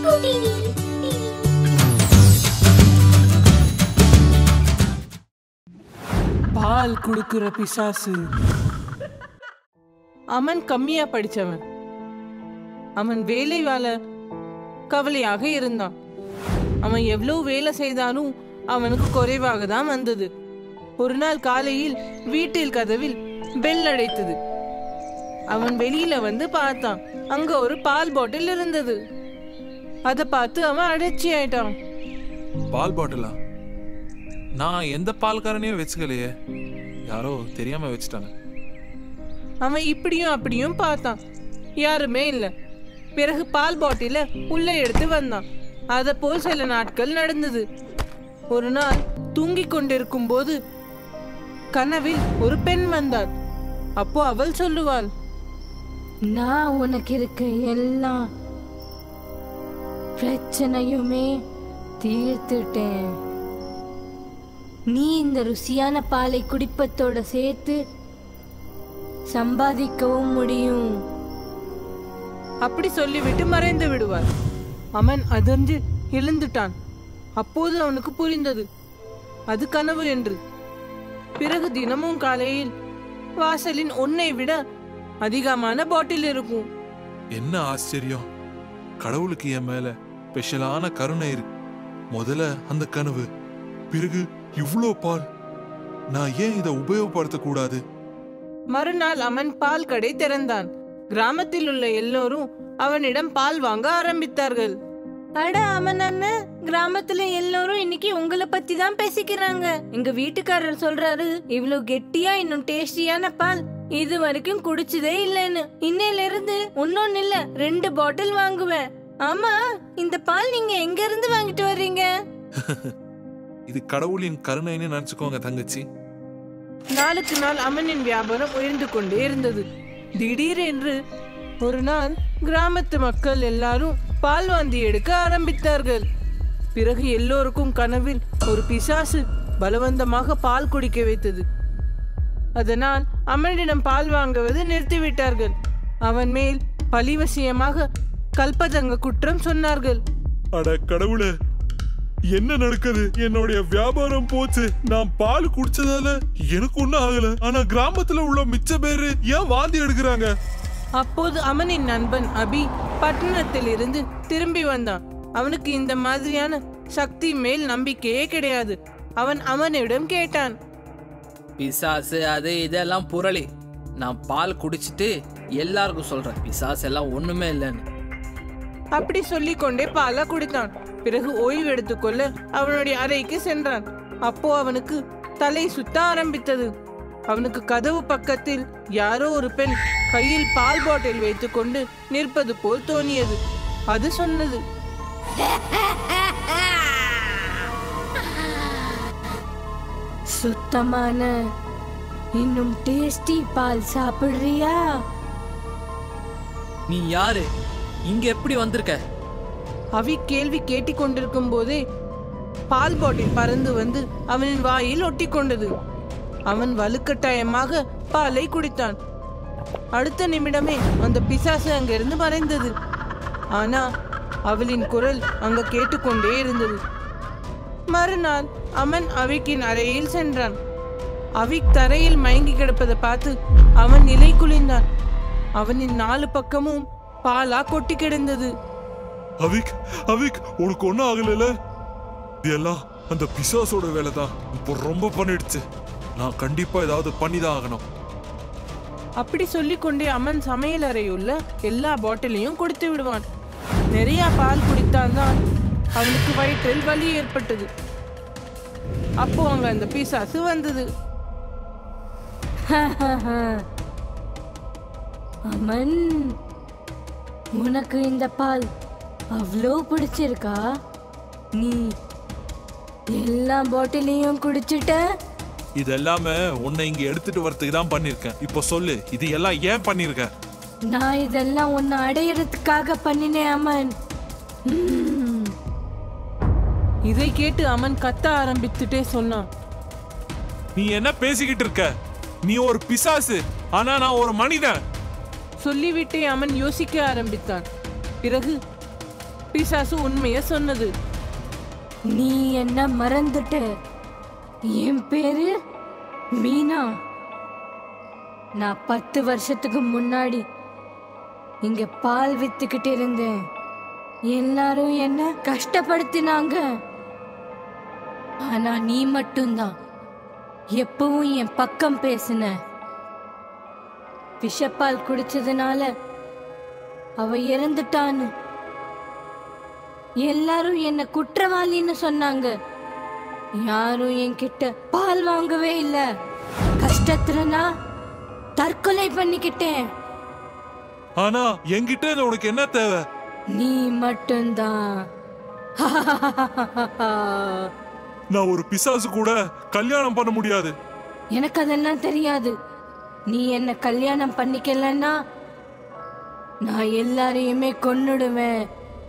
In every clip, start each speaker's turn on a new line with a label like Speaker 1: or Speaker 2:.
Speaker 1: குடி
Speaker 2: பால் குடுக்கிற பிசாசு அவன் கம்மியா படிச்சவன் அவன் வேலை வேலை கவலையாக இருந்தான் அவன் எவ்வளவு வேலை செய்தாலும் அவனுக்கு குறைவாக தான் வந்தது ஒரு நாள் காலையில் வீட்டில் கதவில் பெல் அடைத்தது அவன் வெளியில வந்து பார்த்தான் அங்க ஒரு பால் பாட்டில் இருந்தது அதை பார்த்து அவன் அடைச்சி ஆயிட்டான்
Speaker 3: பால் பாட்டிலா நான் எந்த பால்காரனையும் வச்சுக்கலையே யாரோ தெரியாம வச்சுட்டாங்க
Speaker 2: அவன் இப்படியும் அப்படியும் பார்த்தான் யாருமே இல்ல பிறகு பால் பாட்டில உள்ள எடுத்து வந்தான் அத போல் சில நாட்கள் நடந்தது ஒரு நாள் தூங்கிக் கொண்டிருக்கும் போது கனவில் ஒரு பெண் வந்தாள் அப்போ அவள் சொல்லுவாள்
Speaker 4: நான் உனக்கு இருக்க எல்லா பிரச்சனையுமே தீர்த்துட்டேன் நீ இந்த ருசியான பாலை குடிப்பத்தோட சேர்த்து சம்பாதிக்கவும் முடியும்
Speaker 2: அப்படி சொல்லிவிட்டு மறைந்து விடுவார் அவன் அதிர்ந்து எழுந்துட்டான் அப்போது அவனுக்கு புரிந்தது அது கனவு என்று பிறகு தினமும் காலையில் வாசலின் ஒன்னை விட அதிகமான பாட்டில் இருக்கும்
Speaker 3: என்ன ஆச்சரியம் கடவுளுக்கு என் மேல ஸ்பெஷலான கருணை இருக்கு முதல்ல அந்த கனவு பிறகு இவ்ளோ பால் நான் ஏன் இதை உபயோகப்படுத்த கூடாது
Speaker 2: மறுநாள் அவன் பால் கடை திறந்தான் கிராமத்தில் உள்ள எல்லோரும் அவனிடம் பால் வாங்க ஆரம்பித்தார்கள்
Speaker 4: அட அமன் அண்ணன் கிராமத்துல எல்லாரும் இன்னைக்கு உங்களை பத்தி தான் பேசிக்கிறாங்க எங்க வீட்டுக்காரர் சொல்றாரு இவ்வளவு கெட்டியா இன்னும் டேஸ்டியான பால் இது வரைக்கும் குடிச்சதே இல்லைன்னு இன்னையில இருந்து ஒன்னொன்னு இல்ல ரெண்டு பாட்டில் வாங்குவேன் ஆமா இந்த பால் நீங்க எங்க இருந்து வாங்கிட்டு வர்றீங்க
Speaker 3: இது கடவுளின் கருணைன்னு நினைச்சுக்கோங்க தங்கச்சி
Speaker 2: நாளுக்கு நாள் அமனின் வியாபாரம் உயர்ந்து கொண்டே இருந்தது திடீரென்று ஒரு நாள் கிராமத்து மக்கள் எல்லாரும் பால் வாந்தி எடுக்க ஆரம்பித்தார்கள் பிறகு எல்லோருக்கும் கனவில் ஒரு பிசாசு பலவந்தமாக பால் குடிக்க வைத்தது அதனால் அமனிடம் பால் வாங்குவது நிறுத்திவிட்டார்கள் அவன் மேல் பழிவசியமாக கல்பதங்க குற்றம் சொன்னார்கள்
Speaker 3: அட கடவுளே என்ன நடக்குது என்னுடைய வியாபாரம் போச்சு நான் பால் குடிச்சதால எனக்கு ஒண்ணும் ஆகல ஆனா கிராமத்துல உள்ள மிச்ச பேரு ஏன் வாந்தி எடுக்கிறாங்க
Speaker 2: அப்போது அவனின் நண்பன் அபி பட்டணத்தில் இருந்து திரும்பி வந்தான் அவனுக்கு இந்த மாதிரியான சக்தி மேல் நம்பிக்கையே கிடையாது அவன் அவனிடம் கேட்டான்
Speaker 5: பிசாசு அது இதெல்லாம் புரளி நான் பால் குடிச்சிட்டு எல்லாருக்கும் சொல்றேன் பிசாசு எல்லாம் ஒண்ணுமே இல்லைன்னு
Speaker 2: அப்படி சொல்லிக்கொண்டே பாலை குடித்தான் பிறகு ஓய்வு எடுத்துக்கொள்ள அவனுடைய அறைக்கு சென்றான் அப்போ அவனுக்கு தலை சுத்த ஆரம்பித்தது அவனுக்கு கதவு பக்கத்தில் யாரோ ஒரு பெண் கையில் பால் பாட்டில் வைத்துக்கொண்டு நிற்பது போல் தோணியது அது சொன்னது
Speaker 4: சுத்தமான இன்னும் டேஸ்டி பால் சாப்பிடுறியா
Speaker 5: நீ யாரு இங்க எப்படி வந்திருக்க
Speaker 2: அவி கேள்வி கேட்டிக்கொண்டிருக்கும் போதே பால் பாட்டில் பறந்து வந்து அவனின் வாயில் ஒட்டிக்கொண்டது அவன் வலுக்கட்டாயமாக பாலை குடித்தான் அடுத்த நிமிடமே அந்த பிசாசு அங்கிருந்து மறைந்தது ஆனா அவளின் குரல் அங்க கேட்டுக்கொண்டே இருந்தது மறுநாள் அவன் அவிக்கின் அறையில் சென்றான் அவிக் தரையில் மயங்கி கிடப்பதை பார்த்து அவன் நிலை குலைந்தான் அவனின் நாலு பக்கமும் பாலா கொட்டி கிடந்தது
Speaker 3: அவிக் அவிக் உனக்கு ஒண்ணும் ஆகல இதெல்லாம் அந்த பிசாசோட வேலை தான் இப்போ ரொம்ப பண்ணிடுச்சு நான் கண்டிப்பா ஏதாவது பண்ணிதான் ஆகணும்
Speaker 2: அப்படி சொல்லிக்கொண்டே அம்மன் சமையல் அறையுள்ள எல்லா பாட்டிலையும் குடித்து விடுவான் நிறைய பால் குடித்தால்தான் அவனுக்கு வயிற்றில் வலி ஏற்பட்டது அப்போ அங்க அந்த பிசாசு வந்தது
Speaker 4: அமன் உனக்கு இந்த பால் அவ்வளோ பிடிச்சிருக்கா நீ எல்லா பாட்டிலையும் குடிச்சிட்ட
Speaker 3: இது எல்லாமே உன்னை இங்க எடுத்துட்டு வரதுக்கு தான் பண்ணிருக்கேன் இப்போ சொல்லு இது எல்லாம் ஏன் பண்ணிருக்க
Speaker 4: நான் இதெல்லாம் உன்னை அடையிறதுக்காக பண்ணினேன் அமன் ம்.
Speaker 2: இதை கேட்டு அமன் கத்த ஆரம்பித்துட்டே சொன்னான்
Speaker 3: நீ என்ன பேசிக்கிட்டு இருக்க நீ ஒரு பிசாசு ஆனா நான் ஒரு மனிதன்
Speaker 2: சொல்லிவிட்டே அவன் யோசிக்க ஆரம்பித்தான் பிறகு பிசாசு உண்மைய சொன்னது
Speaker 4: நீ என்ன மறந்துட்ட என் பேரு மீனா நான் பத்து வருஷத்துக்கு முன்னாடி இங்க பால் வித்துக்கிட்டு இருந்தேன் எல்லாரும் என்ன கஷ்டப்படுத்தினாங்க ஆனா நீ மட்டும்தான் எப்பவும் என் பக்கம் பேசின விஷப்பால் குடிச்சதுனால அவ இறந்துட்டான்னு எல்லாரும் என்ன குற்றவாளின்னு சொன்னாங்க யாரும் என்கிட்ட பால் வாங்கவே இல்ல கஷ்டத்துல நான் தற்கொலை பண்ணிக்கிட்டேன்
Speaker 3: ஆனா என்கிட்ட இருந்து உனக்கு என்ன தேவை
Speaker 4: நீ மட்டும்தான்
Speaker 3: நான் ஒரு பிசாசு கூட கல்யாணம் பண்ண முடியாது
Speaker 4: எனக்கு அதெல்லாம் தெரியாது நீ என்ன கல்யாணம் பண்ணிக்கலன்னா நான் எல்லாரையுமே கொன்னுடுவேன்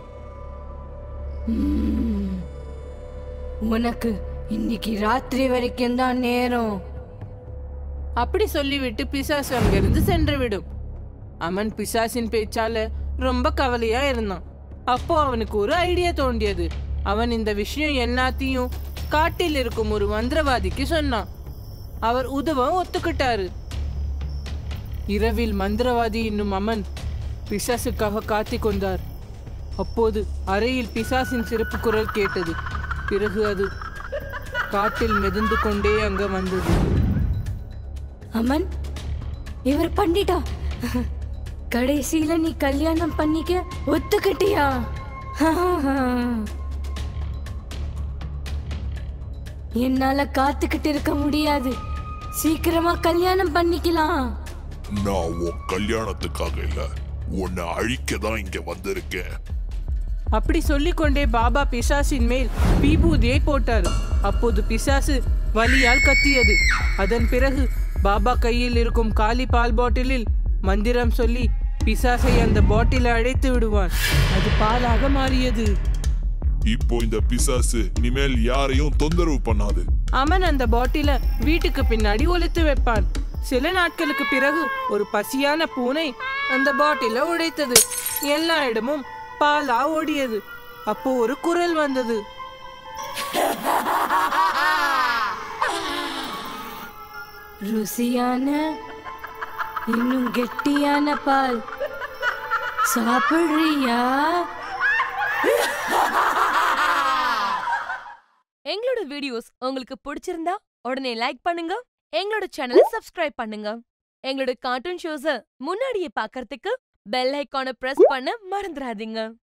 Speaker 4: ம். உனக்கு இன்னைக்கு ராத்திரி வரைக்கும் தான் நேரம்
Speaker 2: அப்படி சொல்லிவிட்டு பிசாசு அங்கிருந்து சென்று விடும் அவன் பிசாசின் பேச்சால ரொம்ப கவலையா இருந்தான் அப்போ அவனுக்கு ஒரு ஐடியா தோண்டியது அவன் இந்த விஷயம் எல்லாத்தையும் காட்டில் இருக்கும் ஒரு மந்திரவாதிக்கு சொன்னான் அவர் உதவ ஒத்துக்கிட்டாரு இரவில் மந்திரவாதி என்னும் அமன் பிசாசுக்காக காத்திக் கொண்டார் அப்போது அறையில் பிசாசின் சிறப்பு குரல் கேட்டது பிறகு அது காட்டில் மிதந்து கொண்டே அங்க வந்தது
Speaker 4: அமன் இவர் பண்ணிட்டா கடைசியில நீ கல்யாணம் பண்ணிக்க ஒத்துக்கிட்டியா என்னால காத்துக்கிட்டு இருக்க முடியாது சீக்கிரமா கல்யாணம் பண்ணிக்கலாம்
Speaker 1: நான் உன் கல்யாணத்துக்காக இல்ல உன்னை அழிக்க தான் இங்க வந்திருக்கேன்
Speaker 2: அப்படி சொல்லிக்கொண்டே பாபா பிசாசின் மேல் விபூதியை போட்டார் அப்போது பிசாசு வலியால் கத்தியது அதன் பிறகு பாபா கையில் இருக்கும் காலி பால் பாட்டிலில் மந்திரம் சொல்லி பிசாசை அந்த பாட்டிலை அடைத்து விடுவான் அது பாலாக மாறியது
Speaker 1: இப்போ இந்த பிசாசு இனிமேல் யாரையும் தொந்தரவு பண்ணாது
Speaker 2: அவன் அந்த பாட்டில வீட்டுக்கு பின்னாடி ஒளித்து வைப்பான் சில நாட்களுக்கு பிறகு ஒரு பசியான பூனை அந்த பாட்டில உடைத்தது எல்லா இடமும் பாலா ஓடியது அப்போ ஒரு குரல் வந்தது
Speaker 4: ருசியான இன்னும் கெட்டியான பால் சாப்பிடுறியா
Speaker 6: எங்களோட வீடியோஸ் உங்களுக்கு பிடிச்சிருந்தா உடனே லைக் பண்ணுங்க எங்களோட சேனலை சப்ஸ்கிரைப் பண்ணுங்க எங்களோட கார்ட்டூன் ஷோஸ முன்னாடியே பார்க்கறதுக்கு பெல் ஐகானை பிரஸ் பண்ண மறந்துடாதீங்க